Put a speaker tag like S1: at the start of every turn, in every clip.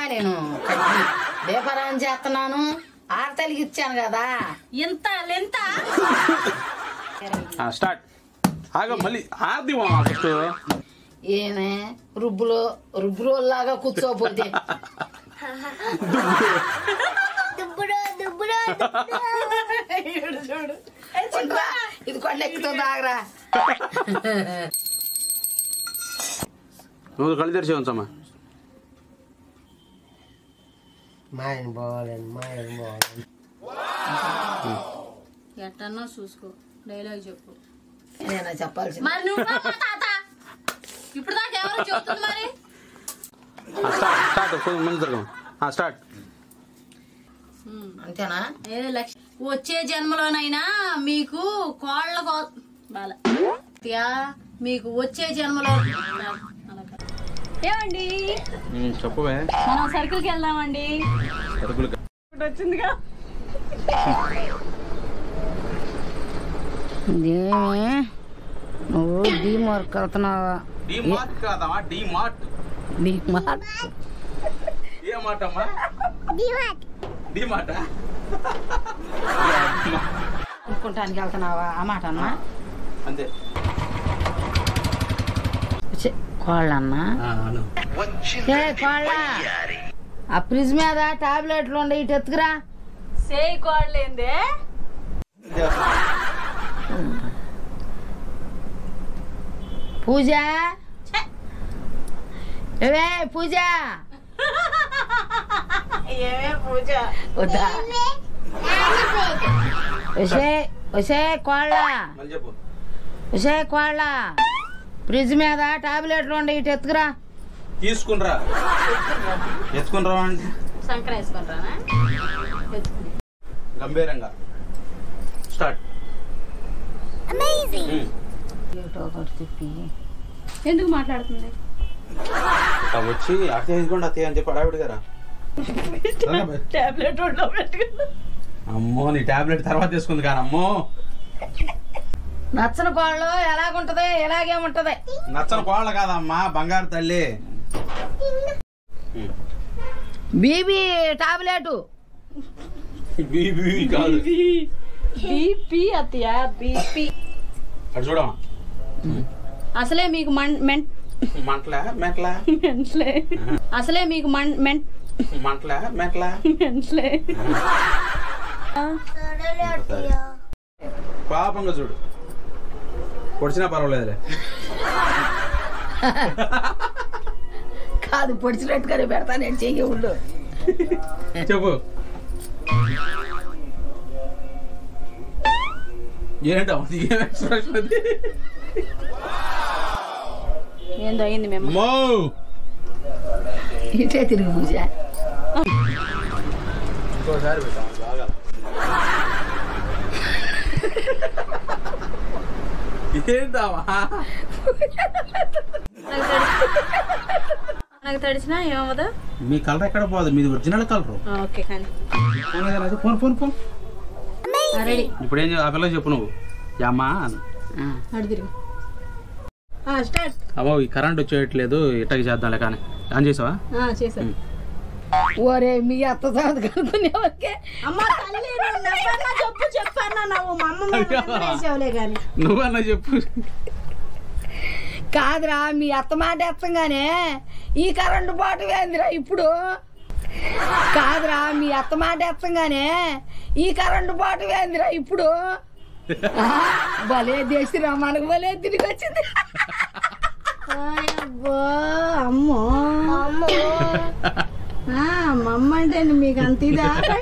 S1: నేను దీపారాయణ చేస్తున్నాను ఆరతలికి ఇచ్చాను కదా
S2: ఇంత లెంత
S3: స్టార్ట్ ఆగ మళ్ళీ ఆర్ది ఫస్ట్
S1: ఏమే రుబ్బులో రుబ్బురోలాగా కూర్చోపోతే చూడు చూడు ఇది కొండ ఎక్కుతుంది ఆగరా
S3: నువ్వు కళ్ళు తెరిచి ఉంచమ్మా
S4: మా ఆయన పోవాలండి మా ఆయన పోవాలండి
S2: ఎట్టన్నా చూసుకో డైలాగ్ చెప్పు
S1: నేనా చెప్పాల్సింది
S2: మరి నువ్వు తాత ఇప్పుడు దాకా ఎవరు చెప్తుంది మరి
S3: స్టార్ట్ స్టార్ట్ కొంచెం ముందు జరగం స్టార్ట్
S1: అంతేనా
S2: ఏ లక్ష వచ్చే జన్మలోనైనా మీకు కోళ్ళ కో బాల త్యా, మీకు వచ్చే జన్మలో అలా కాదు. ఏమండి
S3: చెప్పవే
S2: మనం సర్కిల్కి వెళ్దామండి
S3: సరుకులు
S2: ఒకటి వచ్చిందిగా
S1: ఏమే నువ్వు డీ మార్క్ వెళ్తున్నావా
S3: డి మార్ట్ కాదమ్మా డి మార్ట్
S1: డీ మార్క్
S3: ఏ మాట అమ్మా డి మాట
S1: కొనుక్కుంటానికి వెళ్తున్నావా ఆ మాట అన్నా
S3: అంతే
S1: ఛీ, కోళ్ళన్నా ఏ కోళ్ళ ఆ ఫ్రిడ్జ్ మీద టాబ్లెట్లు ఉండే ఇటు ఎత్తుకురా
S2: సేయి కోళ్ళేందే
S1: పూజ ఏవే పూజ
S2: ఏమే పూజ
S1: వద్దా వసే వసే కోళ్ళ
S3: మళ్ళీ చెప్పు
S1: వసే కోళ్ళ ఫ్రిడ్జ్ మీద టాబ్లెట్లు ఉండే ఇటు ఎత్తుకురా
S3: తీసుకునిరా ఎత్తుకుని రా అంటే
S2: సంక్ర వేసుకుంటారా
S3: గంభీరంగా స్టార్ట్
S1: ఏటో ఒకటి తిప్పి
S2: ఎందుకు మాట్లాడుతుంది
S3: వచ్చి అత్తే తీసుకోండి అత్తయ్య అని చెప్పి అడావిడి గారా
S2: టాబ్లెట్ ఒళ్ళో పెట్టుకున్నా
S3: అమ్మో నీ టాబ్లెట్ తర్వాత తీసుకుంది కానీ అమ్మో
S1: నచ్చని కోళ్ళు ఎలాగుంటది ఎలాగేముంటది
S3: నచ్చని కోళ్ళ కాదమ్మా బంగారు తల్లి
S1: బీబీ టాబ్లెట్
S3: బీబీ కాదు
S2: బీపీ అత్తయ్య బీపీ
S3: అటు చూడమ్మా
S2: అసలే మీకు మన్ మెంట్
S3: మంటలా మెట్లా
S2: మెంట్లే అసలే మీకు మన్ మెంట్
S3: మంటలా మెట్లా
S2: మెంట్లే
S3: పాపంగా చూడు పొడిచినా పర్వాలేదులే
S1: కాదు పొడిచినట్టుగానే పెడతా నేను చెయ్యి ఉండు
S3: చెప్పు ఏంటో ఏం ఎక్స్ప్రెషన్ అది
S2: ఏందో అయింది మేము
S3: అమ్మో
S1: ఇటే తిరుగు పూజ
S3: ఇంకోసారి పెట్టాం బాగా ఏంటావా
S2: నాకు తడిచినా ఏమవుదా
S3: మీ కలర్ ఎక్కడ పోదు మీది ఒరిజినల్ కలర్
S2: ఓకే కానీ
S3: ఫోన్ ఫోన్ ఫోన్
S2: రెడీ
S3: ఇప్పుడు ఏం చే- ఆ పిల్లకి చెప్పు నువ్వు యమ్మా
S2: అడు తిరుగు స్టార్ట్
S3: అవ్వ ఈ కరెంట్ వచ్చేయట్లేదు ఇట్టకి చేద్దాంలే కానీ ఆన్ చేసావా
S2: చేశాను
S1: ఓరే మీ అత్త సాధ కనుక్కునే వరకే
S2: అమ్మ తల్లి నువ్వు నవ్వన్నా చెప్పు చెప్పన్నా నువ్వు మా అమ్మ మీద వేసావులే కానీ
S3: నువ్వన్నా చెప్పు
S1: కాదురా మీ అత్త మాట ఎత్తంగానే ఈ కరెంటు పాటు వేందిరా ఇప్పుడు కాదురా మీ అత్త మాట ఎత్తంగానే ఈ కరెంటు పాటు వేందిరా ఇప్పుడు ఆ, భలే దేశరా మనకు భలే తిరిగి వచ్చింది
S2: అబ్బో అమ్మో ఆ, మా అమ్మ అంటే మీకు అంత ఇదా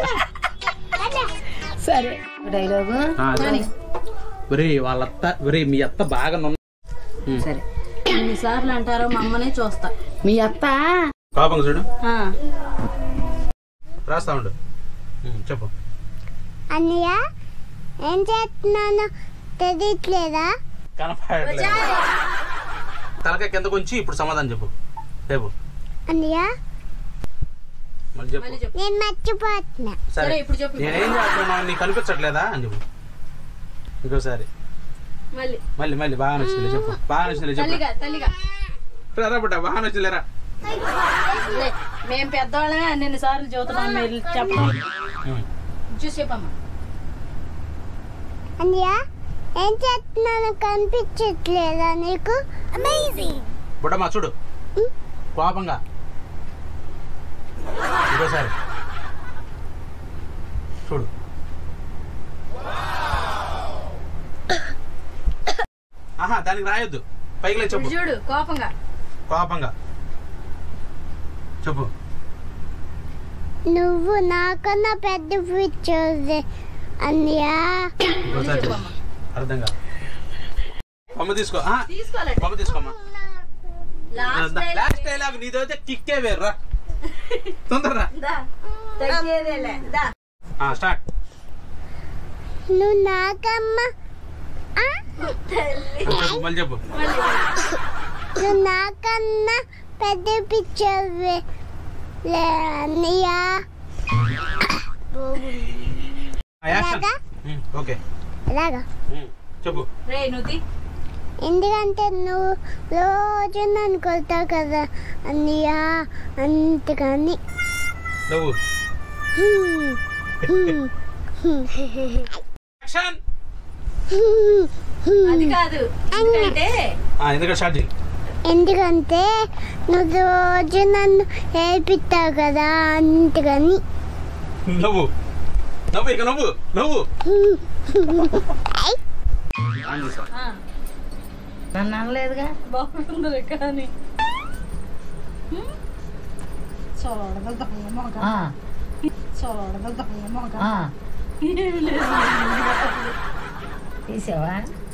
S1: సరే డైలాగు
S3: ఆ, అదే. ఒరే వాళ్ళ అత్త ఒరే మీ అత్త బాగా నున్న
S1: సరే
S2: ఎన్నిసార్లు అంటారో మా అమ్మనే చూస్తా
S1: మీ అత్త
S3: పాపంగా చూడు
S2: ఆ,
S3: రాస్తా ఉండు ఉమ్, చెప్పు
S5: అన్నయ్య ఏం చేస్తున్నాను తెలియట్లేదా
S3: కనపడట్లేదు తలకాయ కింద కొంచి ఇప్పుడు సమాధానం చెప్పు రేపు
S5: అన్నయ్య
S3: మళ్ళీ చెప్పు
S2: మళ్ళీ చెప్పు
S5: నేను మర్చిపోతున్నా
S2: సరే
S3: సరే
S2: ఇప్పుడు చెప్పు
S3: నేనేం చేస్తున్నావు నీకు కనిపించట్లేదా అని చెప్పు ఇంకోసారి
S2: మళ్ళీ
S3: మళ్ళీ మళ్ళీ బాగా నచ్చింది చెప్పు బాగా నచ్చింది చెప్పు
S2: తల్లిగా తల్లిగా
S3: రా రా బిడ్డ బాగా నచ్చిందిరా
S2: లే, మేము పెద్దవాళ్ళమే అన్ని సార్లు చూస్తున్నాం మీరు చెప్పడం చూసి చెప్పమ్మా
S5: అన్నయ్య ఏం చేస్తున్నాను కనిపించట్లేదా నీకు అమేజింగ్
S3: బుడ్డమ్మా చూడు కోపంగా ఇంకోసారి చూడు ఆహా దానికి రాయొద్దు పైకి లేచి చెప్పు
S2: చూడు కోపంగా
S3: కోపంగా చెప్పు
S5: నువ్వు నాకన్నా పెద్ద పిక్చర్ అన్నయ్య
S3: ఇంకోసారి చెప్పు అర్థం కాదు బొమ్మ తీసుకో ఆ,
S2: తీసుకోవాలండి
S3: బొమ్మ తీసుకోమ్మా
S2: లాస్ట్
S3: లాస్ట్ డైలాగ్ నీదైతే కిక్కే వేర్రా తొందరరా
S2: తగ్గేదేలే దా
S3: స్టార్ట్
S5: నువ్వు నాకన్నా ఆ?
S3: చెప్పు మళ్ళీ చెప్పు
S5: నువ్వు నాకన్నా పెద్ద పిక్చర్ అన్నయ్య
S3: యాక్షన్
S5: అలాగా?
S3: ఓకే
S5: ఎలాగా
S3: చెప్పు
S2: రే నువ్వు తీ.
S5: ఎందుకంటే నువ్వు రోజు నన్ను కొడతావు కదా అన్నయ్య అంతకని
S3: నువ్వు
S5: హ్మ్. హ్మ్. హ్మ్.
S3: యాక్షన్
S2: అది కాదు ఎందుకంటే
S3: ఎందుకంటే స్టార్ట్ చేయి
S5: ఎందుకంటే నువ్వు రోజు నన్ను ఏడిపిస్తావు కదా అంతకని
S3: నవ్వు నవ్వు ఇక నవ్వు నవ్వు ఆన్ చేసా.
S2: ఆ,
S1: నన్ను అనలేదుగా
S2: బాగుంది కానీ చూడదు దొంగ మొగ చూడదు దొంగ మొగ ఏమి లేదు
S1: తీసావా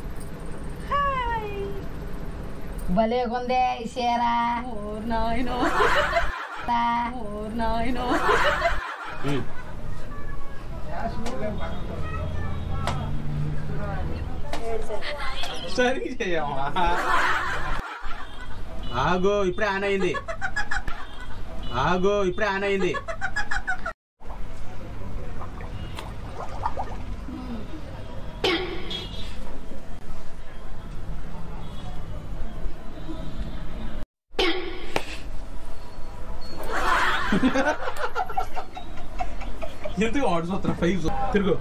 S1: భలేగుందే ఈ చీర
S2: ఓర్ నాయనో ఓర్ నాయనో
S3: ఉమ్. సరి చేయమ్మా ఆగో ఇప్పుడే ఆన్ అయింది ఆగో ఇప్పుడే ఆన్ అయింది ఎందుకు ఆడు చూస్తున్నా ఫైవ్ తిరుగు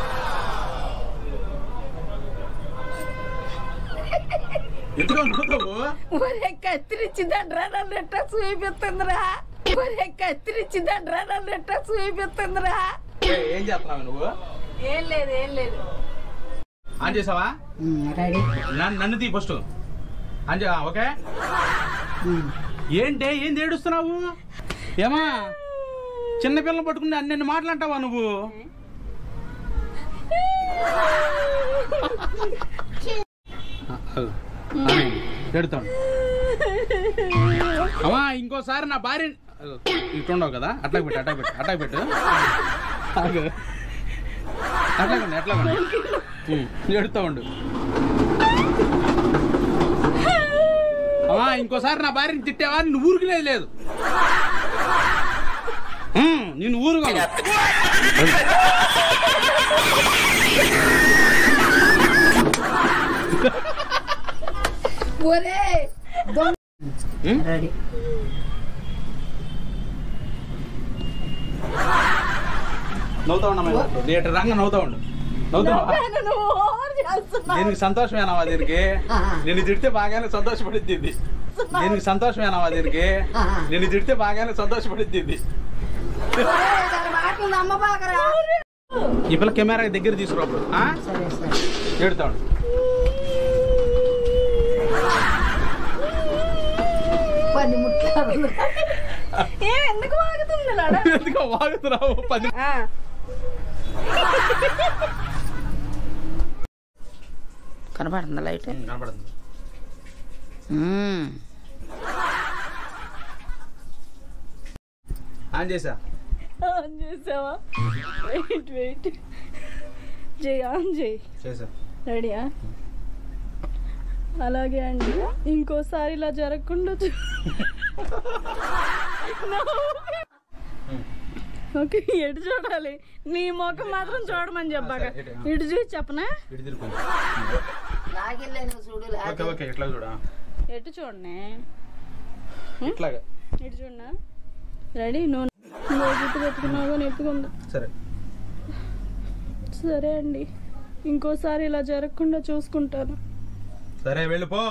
S3: ఎందుకు అనుకుంటావు
S1: ఒరే కత్తిరించిందండ్రా నన్ను ఎట్టా చూపిస్తుందిరా ఒరే కత్తిరించిందండ్రా నన్ను ఎట్టా చూపిస్తుందిరా
S3: ఏయ్, ఏం చేస్తున్నావు నువ్వు
S2: ఏం లేదు ఏం లేదు
S3: ఆన్ చేసావా
S1: రెడీ
S3: నన్ను నన్ను తీ ఫస్ట్ ఆన్ చే ఓకే ఏంటే ఏం ఏడుస్తున్నావు ఏమా చిన్నపిల్లలు పట్టుకుని అన్ని మాటలంటావా నువ్వు పెడతాను అమ్మా ఇంకోసారి నా భార్య ఇట్లుండవు కదా అట్లా పెట్టు అట్లా పెట్టు అట్లా పెట్టు ఆగు. అట్లా ఉండు అట్లా ఉండు ఉమ్, ఎడుతా ఉండు అమ్మా ఇంకోసారి నా భార్యని తిట్టావా నువ్వు ఊరుకునేది లేదు ఉమ్, నేను ఊరుకోను
S1: ఒరే దొంగ
S3: ఉమ్?
S1: రెడీ
S3: నవ్వుతా ఉండమ్మా లీటర్ రంగ నవ్వుతా ఉండు నవ్వుతావా
S2: నువ్వు ఓవర్ చేస్తున్నావు
S3: దీనికి సంతోషమేనావా దీనికి నిన్ను తిడితే బాగానే సంతోషపడిద్ది ఇది. దీనికి సంతోషమేనావా దీనికి నిన్ను తిడితే బాగానే సంతోషపడిద్ది ఇది.
S1: ఒరేయ్, దాని మాటలు నమ్మబాకరా
S3: ఈ పిల్ల కెమెరా దగ్గర తీసుకురాప్పుడు ఆ?
S1: సరే సరే
S3: ఎడుతాడు
S1: పని ముట్లాడు
S2: ఏం ఎందుకు వాగుతుంది నాడా
S3: ఎందుకో వాగుతున్నావు పది
S1: కనపడుతుందా లైట్
S3: ఉమ్, కనపడుతుంది ఆన్ చేసా
S2: ఆన్ చేసావా వెయిట్ వెయిట్ జై ఆన్ జై
S3: చేసా
S2: రెడీయా అలాగే అండి ఇంకోసారి ఇలా జరగకుండా చూ- ఓకే ఎటు చూడాలి నీ ముఖం మాత్రం చూడమని చెప్పాక ఇటు చూసి చెప్పనా
S3: ఇటు తిరుగు
S1: లాగిల్లే నువ్వు చూడు
S3: ఓకే
S1: లాగి
S3: ఓకే ఇట్లా చూడా
S2: ఎటు చూడనే
S3: ఇట్లాగా
S2: ఇటు చూడనా
S6: రెడీ నువ్వు నువ్వు జుట్టు పెట్టుకున్నావు నొప్పిగా ఉంది
S3: సరే
S6: సరే అండి ఇంకోసారి ఇలా జరగకుండా చూసుకుంటాను
S3: సరే వెళ్ళిపో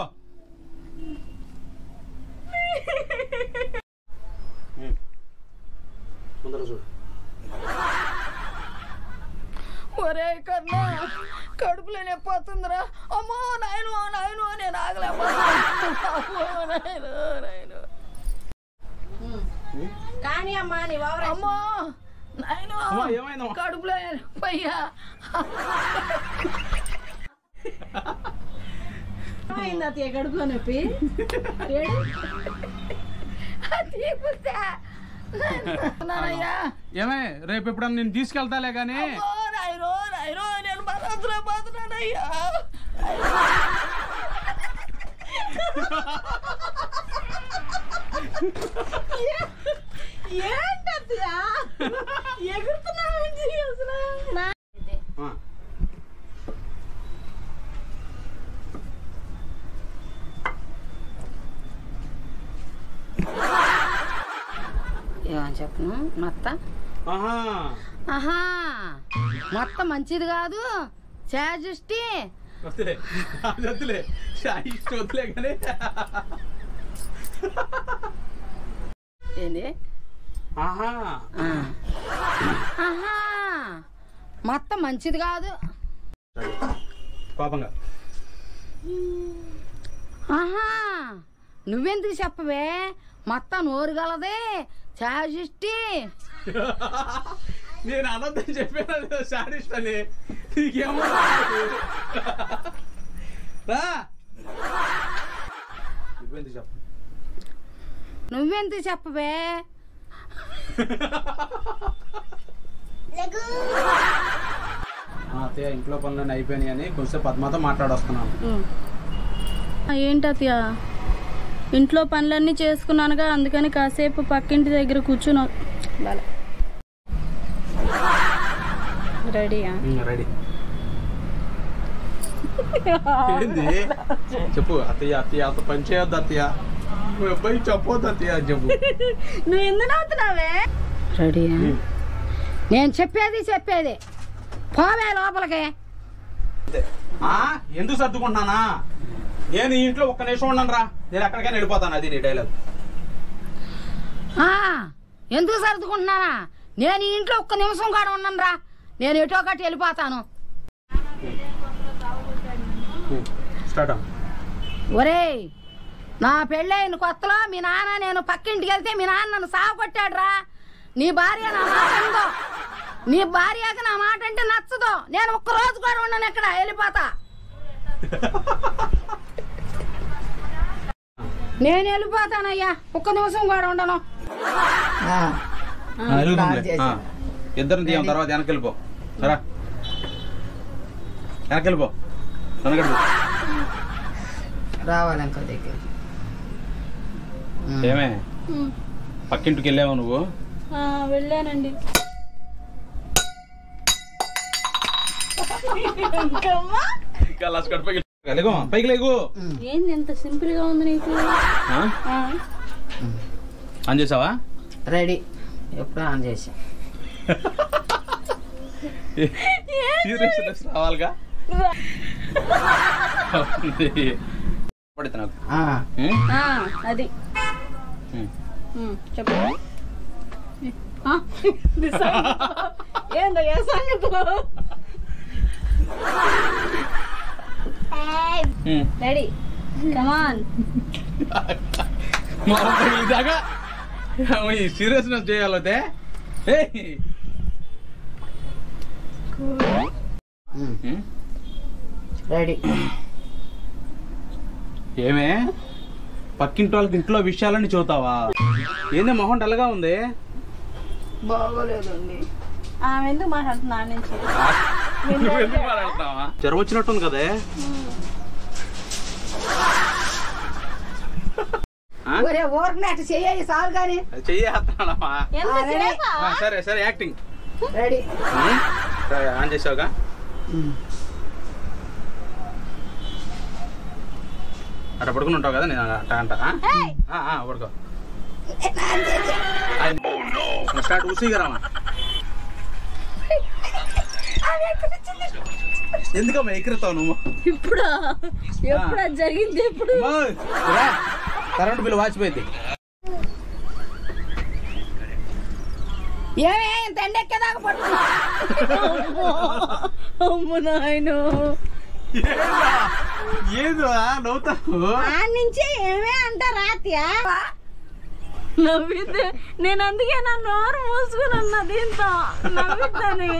S3: ముందర చూడు
S1: ఒరే కన్నా కడుపులో నొప్పి వస్తుందిరా అమ్మో నాయను నాయను నేను ఆగలేకపోతున్నా అమ్మో నాయను నాయను
S2: కానీ అమ్మా నీ ఓవర్
S1: అమ్మో నాయను
S3: అమ్మా, ఏమైందమ్మా?
S1: కడుపులో నొప్పి అయ్యా
S2: అయింది అత్తయ్య కడుపులో నొప్పి
S1: తీపిస్తే నానయ్యా
S3: ఏమే రేపు ఎప్పుడన్నా నేను తీసుకెళ్తాలే కానీ
S1: ఓ నాయనో నాయనో నేను బలవంతులే పోతున్నానయ్యా
S2: ఏంటి అత్తయ్య ఎగురుతున్నావేంటి అసలు
S3: ఆ.
S1: ఏమని చెప్పను మొత్త
S3: ఆహా
S1: ఆహా మొత్తం మంచిది కాదు చేజుష్టి
S3: వద్దులే అది వద్దులే షాయి ఇష్టం వద్దులే కానీ
S1: ఏంది
S3: ఆహా
S1: ఆ. ఆహా మొత్తం మంచిది కాదు
S3: కోపంగా
S1: ఆహా నువ్వెందుకు చెప్పవే మొత్తం నోరు గలదే చేజుష్టి
S3: నేను అనొద్దని చెప్పాను శారీస్ట్ అని నీకేమో రా నువ్వెందుకు చెప్పు
S1: నువ్వెందుకు చెప్పవే
S3: ఆ, అత్తయ్య ఇంట్లో పనులన్నీ అయిపోయినాయి అని కొంచెం పద్మతో మాట్లాడొస్తున్నాను
S6: ఆ, ఏంటి అత్తయ్య ఇంట్లో పనులన్నీ చేసుకున్నానుగా అందుకని కాసేపు పక్కింటి దగ్గర కూర్చున్నా బాల రెడీయా
S3: రెడీ ఏంది చెప్పు అత్తయ్య అత్తయ్య అంత పని చేయొద్దు అత్తయ్య మీ అబ్బాయి చెప్పొద్దు అత్తయ్య అని చెప్పు
S6: నువ్వు ఎందుకు అవుతున్నావే
S1: రెడీయా నేను చెప్పేది చెప్పేది పోవే లోపలికి
S3: ఆ, ఎందుకు సర్దుకుంటున్నానా నేను ఈ ఇంట్లో ఒక్క నిమిషం ఉన్నాను రా నేను ఎక్కడికైనా వెళ్ళిపోతాను అది నీ డైలాగ్
S1: ఆ, ఎందుకు సర్దుకుంటున్నానా నేను ఈ ఇంట్లో ఒక్క నిమిషం కాడ ఉన్నాను రా నేను ఎటో ఒకటి వెళ్ళిపోతాను
S3: స్టార్ట్
S1: ఒరేయ్ నా పెళ్ళైన కొత్తలో మీ నాన్న నేను పక్కింటికి వెళ్తే మీ నాన్న నన్ను సాగు కొట్టాడు రా నీ భార్య నా మాట ఉందో నీ భార్యకి నా మాట అంటే నచ్చదు నేను ఒక్క రోజు కూడా ఉండను ఇక్కడ వెళ్ళిపోతా నేను వెళ్ళిపోతానయ్యా ఒక్క నిమిషం కూడా ఉండను
S3: ఇద్దరిని తీయం తర్వాత వెనక్కి వెళ్ళిపో సరా వెనక్కి వెళ్ళిపో వెనక్కి వెళ్ళిపో.
S1: రావాలి ఇంకో దగ్గర
S3: ఏమే పక్కింటికి వెళ్ళావు నువ్వు
S6: ఆ, వెళ్ళానండి
S3: ఇంకా లాస్ట్ కట్ పైకి లేగు పైకి లేగు
S6: ఏంది ఎంత సింపుల్ గా ఉంది నీకు
S3: ఆ?
S6: ఆ,
S3: ఆన్ చేసావా
S1: రెడీ ఎప్పుడు ఆన్ చేసి
S3: సీరియస్నెస్ రావాలిగా పడితే నాకు ఉం?
S6: ఆ, అది
S3: ఉం.
S6: ఉమ్, చెప్పు ఆ, ఇది సంగతి. ఏందో ఏ సంగతి
S3: ఉం.
S6: రెడీ కమాన్
S3: మా అబ్బాయి ఇదాకా ఈ సీరియస్నెస్ చేయాలతే
S1: రెడీ
S3: ఏమే పక్కింటి వాళ్ళకి ఇంట్లో విషయాలన్నీ చూతావా ఏంది మొహం డల్గా ఉంది
S1: బాగోలేదండి
S6: ఆమె ఎందుకు మాట్లాడుతున్నా ఆడ నుంచి
S3: నువ్వు ఎందుకు మాట్లాడుతున్నావా? జ్వరం వచ్చినట్టుంది కదే ఆ?
S1: ఒరే ఊరినట్టు చెయ్యి చాలు కానీ
S3: అది చెయ్యేస్తున్నాడమ్మా.
S6: ఎంతసేపా?
S3: ఆ, సరే సరే యాక్టింగ్
S1: రెడీ
S3: ఉం? సరే, ఆన్ చేసావుగా అట్లా పడుకుని ఉంటావు కదా నేను అట్ట అంట ఆ? ఆ, ఆ, పడుకో ఆయన- స్టార్ట్ ఉసిగా రామా ఎందుకమ్మా ఎక్కిరుతావు నువ్వు
S6: ఇప్పుడా ఎప్పుడు అది జరిగింది ఎప్పుడు
S3: అమ్మా, రా. కరెంటు బిల్లు వాచిపోయింది
S1: ఏమే ఇంత ఎండెక్కేదాకా పడుతున్నా
S6: అమ్మ నాయను
S3: ఏదో నవ్వుతావు
S1: ఆ నుంచి ఏమే అంటారా అత్య
S6: నవ్వితే నేను అందుకే నా నోరు మూసుకుని ఉన్నా దీంతో నవ్విద్దని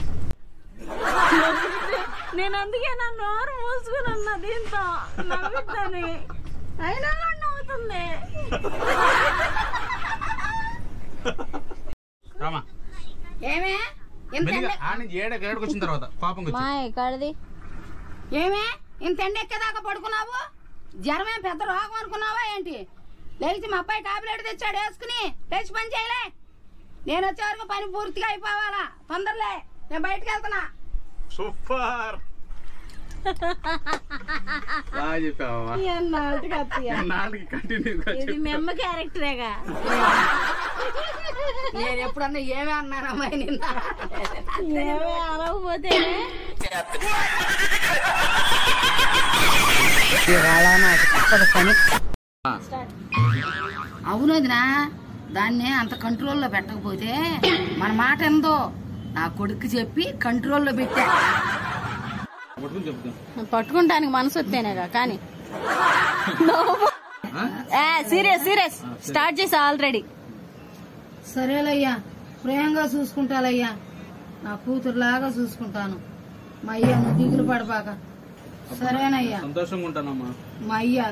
S6: నవ్వితే నేను అందుకే నా నోరు మూసుకుని ఉన్నా దీంతో నవ్విద్దని అయినా కూడా నవ్వుతుంది
S3: రామా
S1: ఏమే ఇంత
S3: మెల్లిగా
S1: ఎండ
S3: ఆ నుంచి ఏడ ఏడకి వచ్చిన తర్వాత పాపం వచ్చి
S6: మాయ కడది
S1: ఏమే ఇంత ఎండెక్కేదాకా పడుకున్నావు జ్వరమేం పెద్ద రోగం అనుకున్నావా ఏంటి లేచి మా అబ్బాయి టాబ్లెట్ తెచ్చాడు వేసుకుని లేచి పని చేయలే నేను వచ్చే వరకు పని పూర్తిగా అయిపోవాలా తొందరలే నేను బయటకు వెళ్తున్నా
S3: సూపర్ బాగా చెప్పావా
S6: నాటికి అత్తయ్య
S3: నాలుగు కంటిన్యూగా
S6: ఇది మెమ్మ క్యారెక్టరేగా
S1: నేను ఎప్పుడన్నా ఏమే అన్నాను అమ్మాయి నిన్న
S6: ఏమీ అనకపోతే
S1: అవును వదినా దాన్ని అంత కంట్రోల్లో పెట్టకపోతే మన మాట ఎందో నా కొడుకు చెప్పి కంట్రోల్లో పెట్టా
S3: పట్టుకుని చెప్తాను
S6: పట్టుకుంటానికి మనసు వస్తేనేగా కానీ సీరియస్ సీరియస్ స్టార్ట్ చేసా ఆల్రెడీ
S1: సరేలయ్యా ప్రేమగా చూసుకుంటాలయ్యా నా కూతురులాగా చూసుకుంటాను మా అయ్యా నువ్వు దిగులు పడబాక సరేనయ్యా
S3: సంతోషంగా ఉంటానమ్మా
S1: మా అయ్యా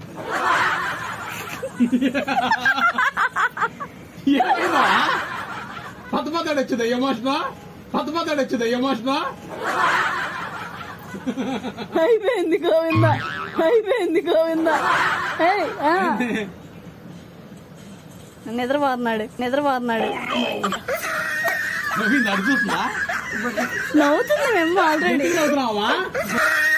S3: పత్త పత్తాడు వచ్చింది ఎమోషనా పత్త పత్తాడు వచ్చింది ఎమోషనా
S6: అయిపోయింది గోవింద అయిపోయింది గోవింద ఏయ్, ఆ. నిద్రపోతున్నాడు నిద్రపోతున్నాడు
S3: నడుచుతున్నా
S6: నవ్వుతుంది మేము ఆల్రెడీ
S3: చదువుతున్నావా